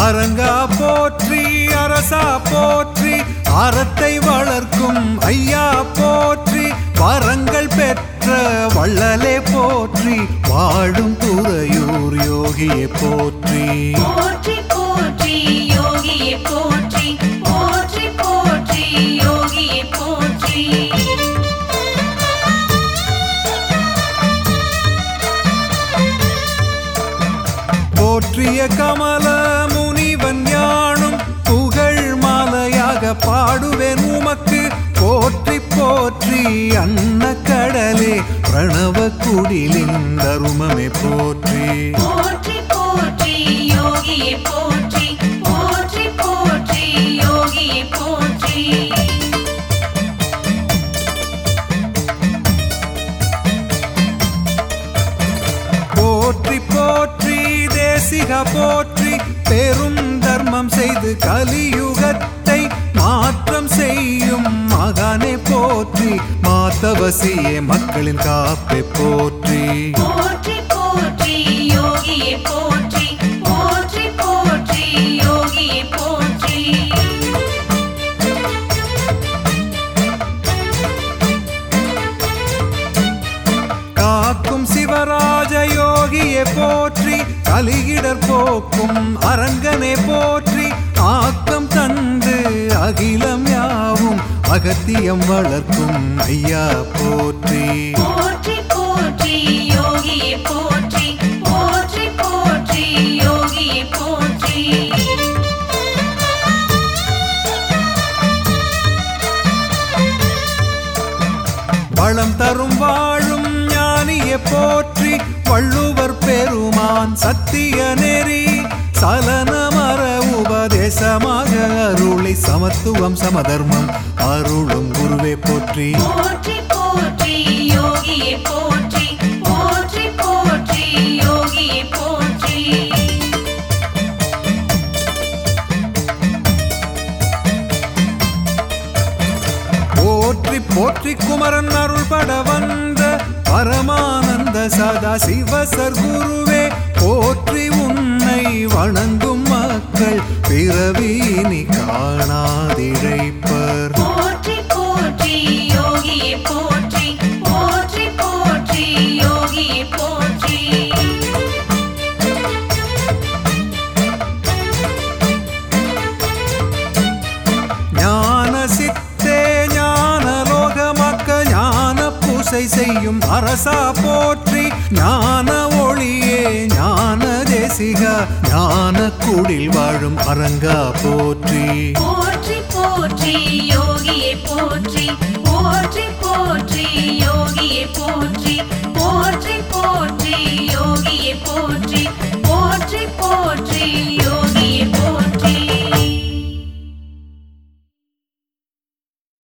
அரங்கா போற்றி அரசா போற்றி அறத்தை வளர்க்கும் ஐயா போற்றி வரங்கள் பெற்ற வள்ளலே போற்றி வாழும் துறையூர் யோகியே போற்றி போற்றி போற்றி யோகியே போற்றி போற்றி போற்றி யோகியே போற்றி போற்றிய கமல முனிவன் யானும் புகழ் மாலையாக பாடுவேன் உமக்கு போற்றி போற்றி அன்ன கடலே பிரணவ குடிலின் தருமமே போற்றி போற்றி போற்றி யோகியே போற்றி போற்றி போற்றி யோகியே போற்றி போற்றி போற்றி தேசிக போற்றி பெரும் தர்மம் செய்து கலியுகத்தை மாற்றம் செய்யும் மகானே போற்றி மாத்தவசியே மக்களின் காப்பை போற்றி போற்றி போற்றி யோகியே போற்றி போற்றி போற்றி யோகியே போற்றி காக்கும் சிவராஜ யோகியே போற்றி கலிகிடர் போக்கும் அரங்கனே போற்றி ஆக்கம் தந்து அகிலம் யாவும் அகத்தியம் வளர்க்கும் ஐயா போற்றி போற்றி போற்றி யோகியே போற்றி போற்றி போற்றி யோகியே போற்றி வளம் தரும் வாழும் ஞானியே போற்றி வள்ளுவர் பெருமான் சத்திய நெறி சலனமர உபதேசமாக அருளை சமத்துவம் சமதர்மம் அருளும் குருவே போற்றி போற்றி போற்றி யோகியே போற்றி போற்றி போற்றி யோகியே போற்றி போற்றி போற்றி குமரன் அருள் பட வந்த பரமானந்த சதா சிவசர் குருவே போற்றி உன்னை வணங்கும் மக்கள் பிறவியினி காணாதிழைப்பர் போற்றி போற்றி யோகியே போற்றி போற்றி போற்றி யோகியே போற்றி ஞான சித்தே ஞான லோகமக்க ஞான பூசை செய்யும் அரசா போற்றி ஞான ஒளியே ஞான தேசிக ஞான குடில் வாழும் அரங்கா போற்றி போற்றி போற்றி யோகியே போற்றி போற்றி போற்றி யோகியே போற்றி போற்றி போற்றி யோகியே போற்றி